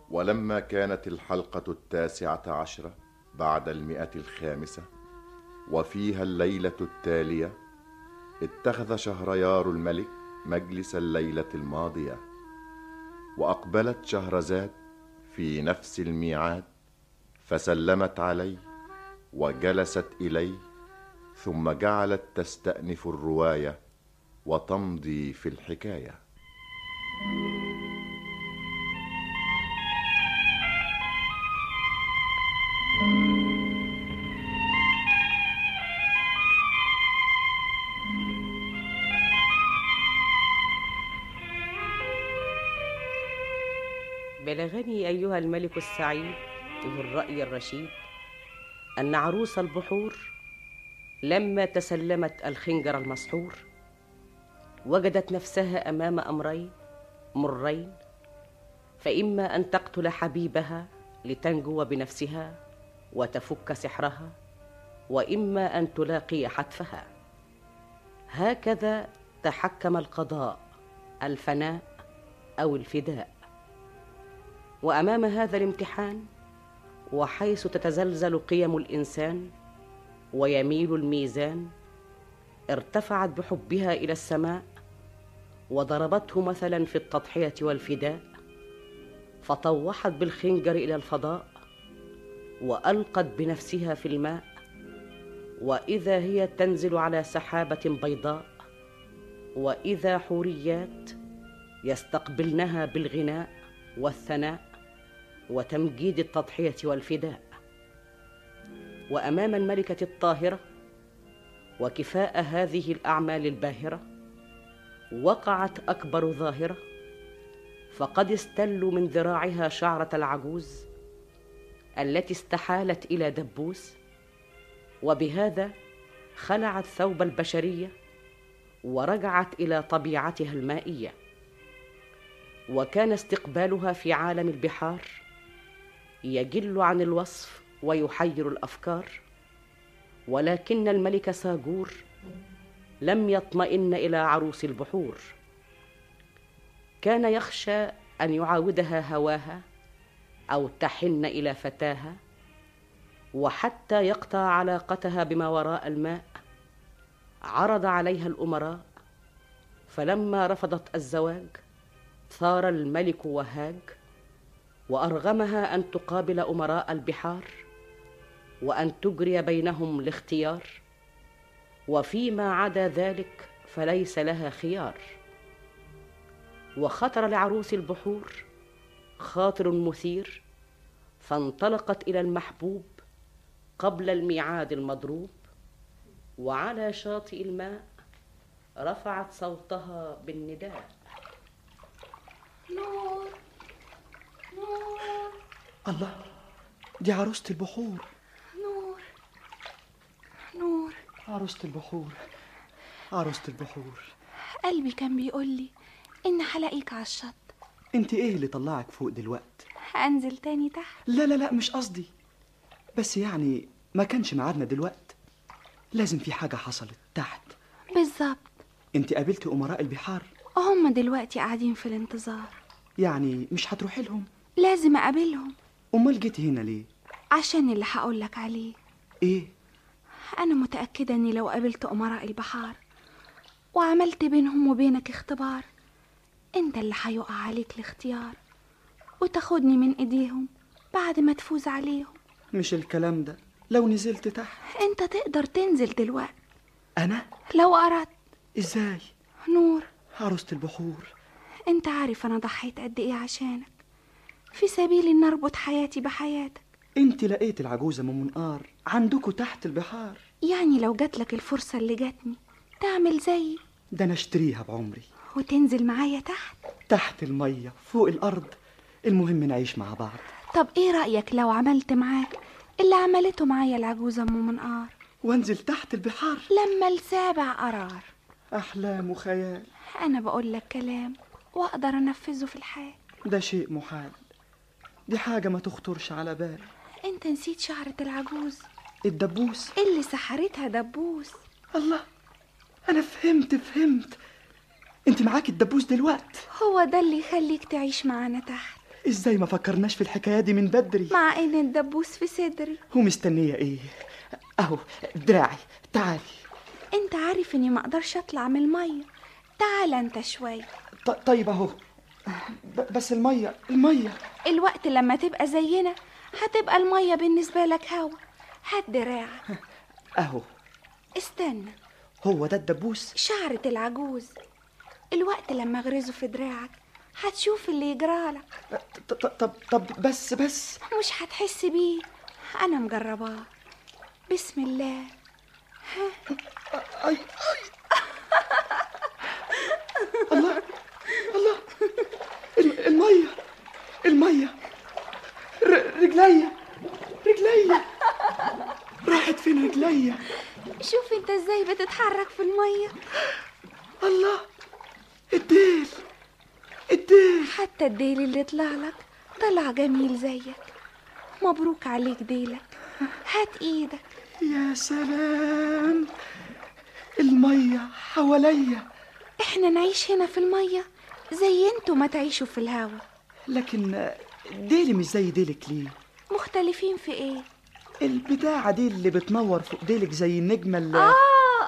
ولما كانت الحلقة التاسعة عشرة بعد المئة الخامسة وفيها الليلة التالية اتخذ شهريار الملك مجلس الليلة الماضية وأقبلت شهرزاد في نفس الميعاد فسلمت عليه وجلست إليه ثم جعلت تستأنف الرواية وتمضي في الحكايه بلغني أيها الملك السعيد ذو الرأي الرشيد أن عروس البحور لما تسلمت الخنجر المسحور وجدت نفسها أمام أمرين مرين فإما أن تقتل حبيبها لتنجو بنفسها وتفك سحرها وإما أن تلاقي حتفها هكذا تحكم القضاء الفناء أو الفداء وامام هذا الامتحان وحيث تتزلزل قيم الانسان ويميل الميزان ارتفعت بحبها الى السماء وضربته مثلا في التضحيه والفداء فطوحت بالخنجر الى الفضاء والقت بنفسها في الماء واذا هي تنزل على سحابه بيضاء واذا حوريات يستقبلنها بالغناء والثناء وتمجيد التضحيه والفداء وامام الملكه الطاهره وكفاء هذه الاعمال الباهره وقعت اكبر ظاهره فقد استلوا من ذراعها شعره العجوز التي استحالت الى دبوس وبهذا خلعت ثوب البشريه ورجعت الى طبيعتها المائيه وكان استقبالها في عالم البحار يجل عن الوصف ويحير الافكار ولكن الملك ساجور لم يطمئن الى عروس البحور كان يخشى ان يعاودها هواها او تحن الى فتاها وحتى يقطع علاقتها بما وراء الماء عرض عليها الامراء فلما رفضت الزواج ثار الملك وهاج وارغمها ان تقابل امراء البحار وان تجري بينهم الاختيار وفيما عدا ذلك فليس لها خيار وخطر لعروس البحور خاطر مثير فانطلقت الى المحبوب قبل الميعاد المضروب وعلى شاطئ الماء رفعت صوتها بالنداء نور نور الله دي عروسة البحور نور نور عروسة البحور عروسة البحور قلبي كان بيقول لي إن هلاقيك على الشط انت ايه اللي طلعك فوق دلوقت هنزل تاني تحت لا لا لا مش قصدي بس يعني ما كانش ميعادنا دلوقت لازم في حاجة حصلت تحت بالظبط انت قابلتي أمراء البحار هم دلوقتي قاعدين في الانتظار يعني مش هتروحي لهم لازم أقابلهم أمال جيتي هنا ليه عشان اللي هقولك عليه ايه أنا متأكدة إني لو قابلت أمراء البحار وعملت بينهم وبينك اختبار أنت اللي هيقع عليك الاختيار وتاخدني من إيديهم بعد ما تفوز عليهم مش الكلام ده لو نزلت تحت أنت تقدر تنزل دلوقتي أنا لو أردت ازاي نور عروسة البحور أنت عارف أنا ضحيت قد إيه عشانك في سبيل إن أربط حياتي بحياتك انت لقيت العجوزة ام منقار عندكوا تحت البحار يعني لو جاتلك الفرصة اللي جاتني تعمل زيي ده انا اشتريها بعمري وتنزل معايا تحت تحت المية فوق الأرض المهم نعيش مع بعض طب ايه رأيك لو عملت معاك اللي عملته معايا العجوزة ام منقار وانزل تحت البحار لما السابع قرار أحلام وخيال انا بقول لك كلام واقدر انفذه في الحياة ده شيء محال دي حاجة ما تخطرش على بال انت نسيت شعرة العجوز الدبوس اللي سحرتها دبوس الله أنا فهمت فهمت انت معاك الدبوس دلوقت هو ده اللي يخليك تعيش معانا تحت ازاي ما فكرناش في الحكايه دي من بدري مع ان الدبوس في صدري ومستنيه ايه اهو دراعي تعالي انت عارف اني ما اقدرش اطلع من الميه تعال انت شويه ط- طيب اهو ب- بس الميه الميه الوقت لما تبقى زينا هتبقى الميه بالنسبه لك هوا هات دراعك اهو استنى هو ده الدبوس شعرة العجوز الوقت لما اغرزه في دراعك هتشوف اللي يجرالك ط- ط- طب طب بس بس مش هتحس بيه انا مجرباه بسم الله اي اي الله الله الم- الميه الميه ر- رجليا رجليا راحت فين رجليا شوف انت ازاي بتتحرك في الميه الله الديل الديل حتى الديل اللي طلع لك طلع جميل زيك مبروك عليك ديلك هات ايدك يا سلام الميه حواليا احنا نعيش هنا في الميه زي انتوا ما تعيشوا في الهوا لكن ديلي مش زي ديلك ليه مختلفين في ايه البتاعة دي اللي بتنور فوق ديلك زي النجمة اللي آه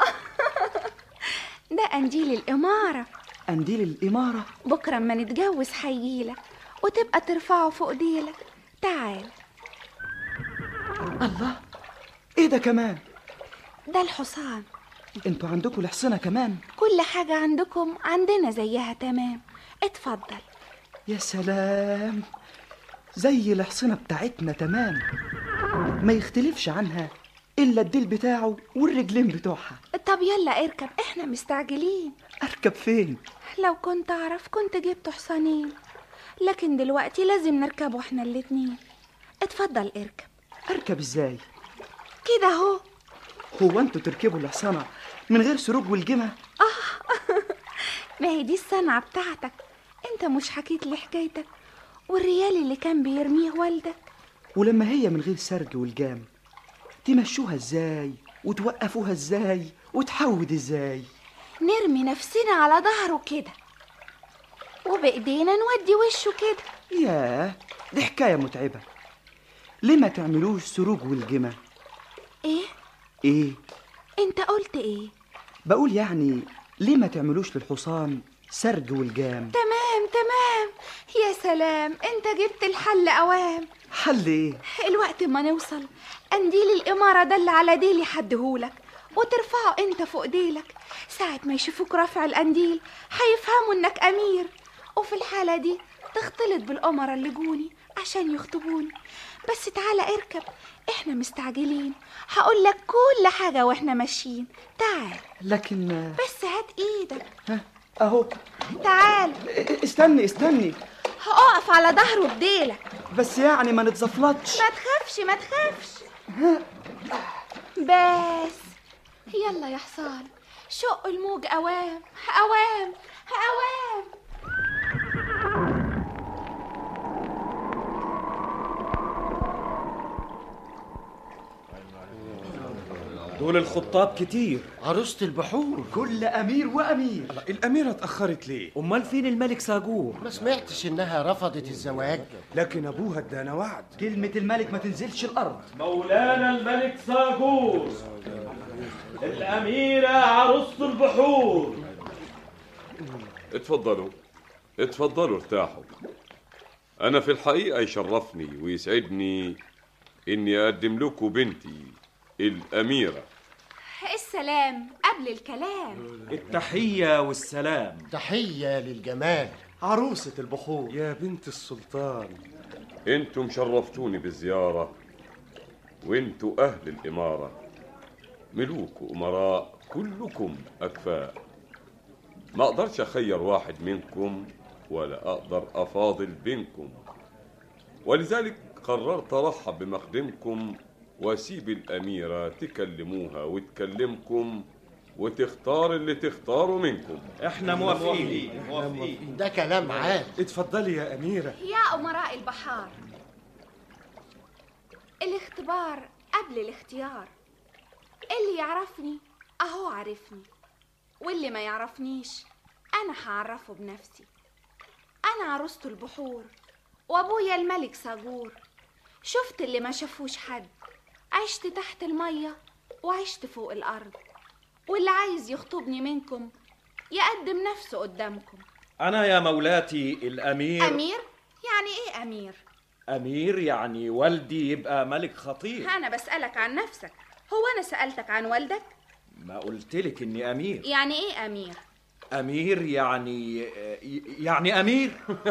ده قنديل الإمارة قنديل الإمارة بكرة اما نتجوز هيجيلك وتبقى ترفعه فوق ديلك تعال الله ايه ده كمان ده الحصان انتوا عندكم الحصنة كمان كل حاجة عندكم عندنا زيها تمام اتفضل يا سلام زي الحصنة بتاعتنا تمام ما يختلفش عنها إلا الديل بتاعه والرجلين بتوعها طب يلا اركب احنا مستعجلين أركب فين؟ لو كنت اعرف كنت جبت حصانين لكن دلوقتي لازم نركبه احنا الاتنين اتفضل اركب أركب إزاي؟ كده اهو هو أنتوا تركبوا الحصانة من غير سروج والجمة؟ ما هي دي الصنعة بتاعتك انت مش حكيت لي حكايتك والريال اللي كان بيرميه والدك ولما هي من غير سرج والجام تمشوها إزاي؟ وتوقفوها إزاي؟ وتحود إزاي؟ نرمي نفسنا على ظهره كده وبايدينا نودي وشه كده ياه دي حكاية متعبة ليه ما تعملوش سروج والجمة؟ ايه إيه؟ انت قلت ايه بقول يعني ليه ما تعملوش للحصان سرج والجام؟ تمام تمام يا سلام انت جبت الحل اوام حل إيه؟ الوقت ما نوصل قنديل الإمارة ده اللي على ديلي حدهولك وترفعه انت فوق ديلك ساعة ما يشوفوك رافع القنديل هيفهموا انك أمير وفي الحالة دي تختلط بالأمراء اللي جوني عشان يخطبوني بس تعالى اركب احنا مستعجلين هقول لك كل حاجة واحنا ماشيين تعال لكن بس هات ايدك ها أهو تعال استني استني هقف على ظهره بديلك بس يعني ما نتزفلطش ما تخافش ما تخافش بس يلا يا حصان شق الموج اوام اوام اوام دول الخطاب كتير عروسة البحور كل أمير وأمير الأميرة اتأخرت ليه؟ أمال فين الملك ساجور؟ ما سمعتش انها رفضت الزواج لكن أبوها ادانا وعد كلمة الملك ما تنزلش الأرض مولانا الملك ساجور الأميرة عروسة البحور اتفضلوا اتفضلوا ارتاحوا أنا في الحقيقة يشرفني ويسعدني إني أقدم لكم بنتي الأميرة السلام قبل الكلام التحية والسلام تحية للجمال عروسة البحور يا بنت السلطان انتم شرفتوني بالزيارة وانتوا أهل الإمارة ملوك وأمراء كلكم أكفاء ما أقدرش أخير واحد منكم ولا أقدر أفاضل بينكم ولذلك قررت أرحب بمقدمكم وأسيب الأميرة تكلموها وتكلمكم وتختار اللي تختاروا منكم احنا موافقين ده كلام عال اتفضلي يا أميرة يا أمراء البحار الاختبار قبل الاختيار اللي يعرفني أهو عرفني واللي ما يعرفنيش أنا هعرفه بنفسي أنا عروسة البحور وابويا الملك صاجور شفت اللي ما شافوش حد عشت تحت المية وعشت فوق الأرض واللي عايز يخطبني منكم يقدم نفسه قدامكم أنا يا مولاتي الأمير أمير؟ يعني إيه أمير؟ أمير يعني والدي يبقى ملك خطير أنا بسألك عن نفسك هو أنا سألتك عن والدك؟ ما قلتلك إني أمير يعني إيه أمير؟ أمير يعني يعني أمير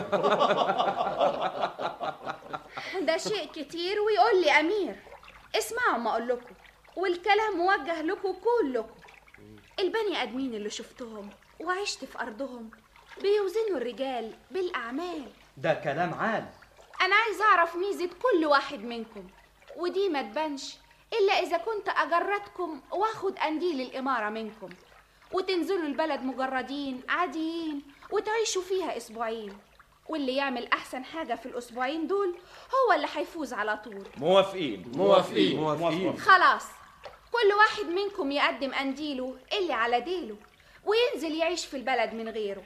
ده شيء كتير ويقول لي أمير اسمعوا ما أقول لكم والكلام موجه لكم كلكم البني آدمين اللي شفتهم وعشت في أرضهم بيوزنوا الرجال بالأعمال ده كلام عال أنا عايز أعرف ميزة كل واحد منكم ودي ما تبانش إلا إذا كنت أجردكم وآخد قنديل الإمارة منكم وتنزلوا البلد مجردين عاديين وتعيشوا فيها أسبوعين واللي يعمل أحسن حاجة في الأسبوعين دول هو اللي هيفوز على طول موافقين موافقين موافقين خلاص كل واحد منكم يقدم قنديله اللي على ديله وينزل يعيش في البلد من غيره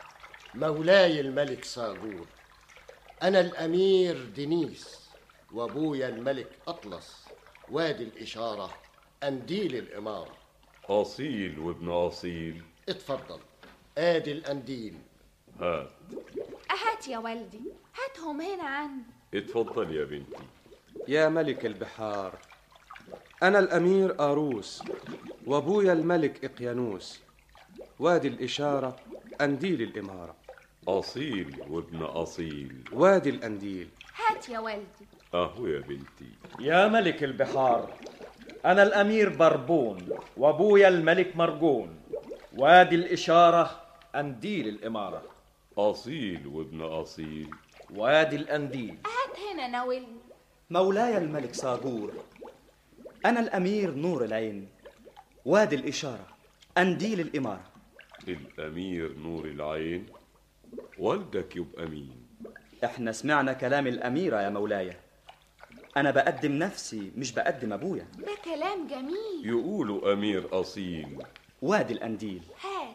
مولاي الملك صاغور أنا الأمير دينيس وأبويا الملك أطلس وادي الإشارة أنديل الإمارة أصيل وابن أصيل اتفضل آدي الأنديل هات هات يا والدي هاتهم هنا عندي اتفضل يا بنتي يا ملك البحار أنا الأمير آروس وأبويا الملك إقيانوس وادي الإشارة أنديل الإمارة أصيل وابن أصيل وادي الأنديل هات يا والدي أهو يا بنتي يا ملك البحار أنا الأمير بربون وأبويا الملك مرجون وادي الإشارة أنديل الإمارة أصيل وابن أصيل وادي الأنديل هات هنا ناولني مولاي الملك صاغور أنا الأمير نور العين وادي الإشارة أنديل الإمارة الأمير نور العين والدك يبقى مين إحنا سمعنا كلام الأميرة يا مولاي أنا بقدم نفسي مش بقدم أبويا ده كلام جميل يقولوا أمير أصيل وادي الأنديل هات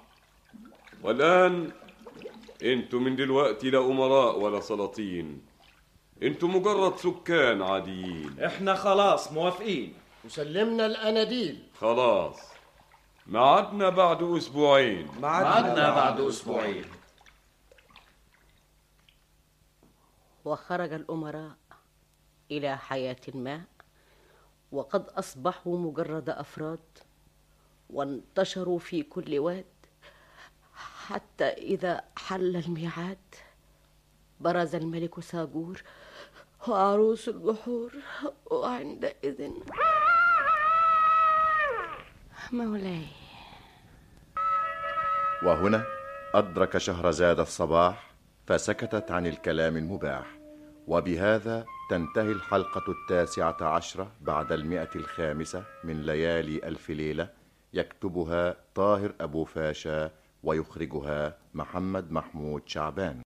والآن انتوا من دلوقتي لا أمراء ولا سلاطين انتوا مجرد سكان عاديين إحنا خلاص موافقين وسلمنا الأناديل خلاص معادنا بعد أسبوعين معدنا بعد أسبوعين وخرج الأمراء إلى حياة ما وقد أصبحوا مجرد أفراد وانتشروا في كل واد حتى إذا حل الميعاد برز الملك ساجور وعروس البحور وعندئذ مولاي وهنا أدرك شهرزاد الصباح فسكتت عن الكلام المباح وبهذا تنتهي الحلقة التاسعة عشرة بعد المئة الخامسة من ليالي ألف ليلة يكتبها طاهر أبو فاشا ويخرجها محمد محمود شعبان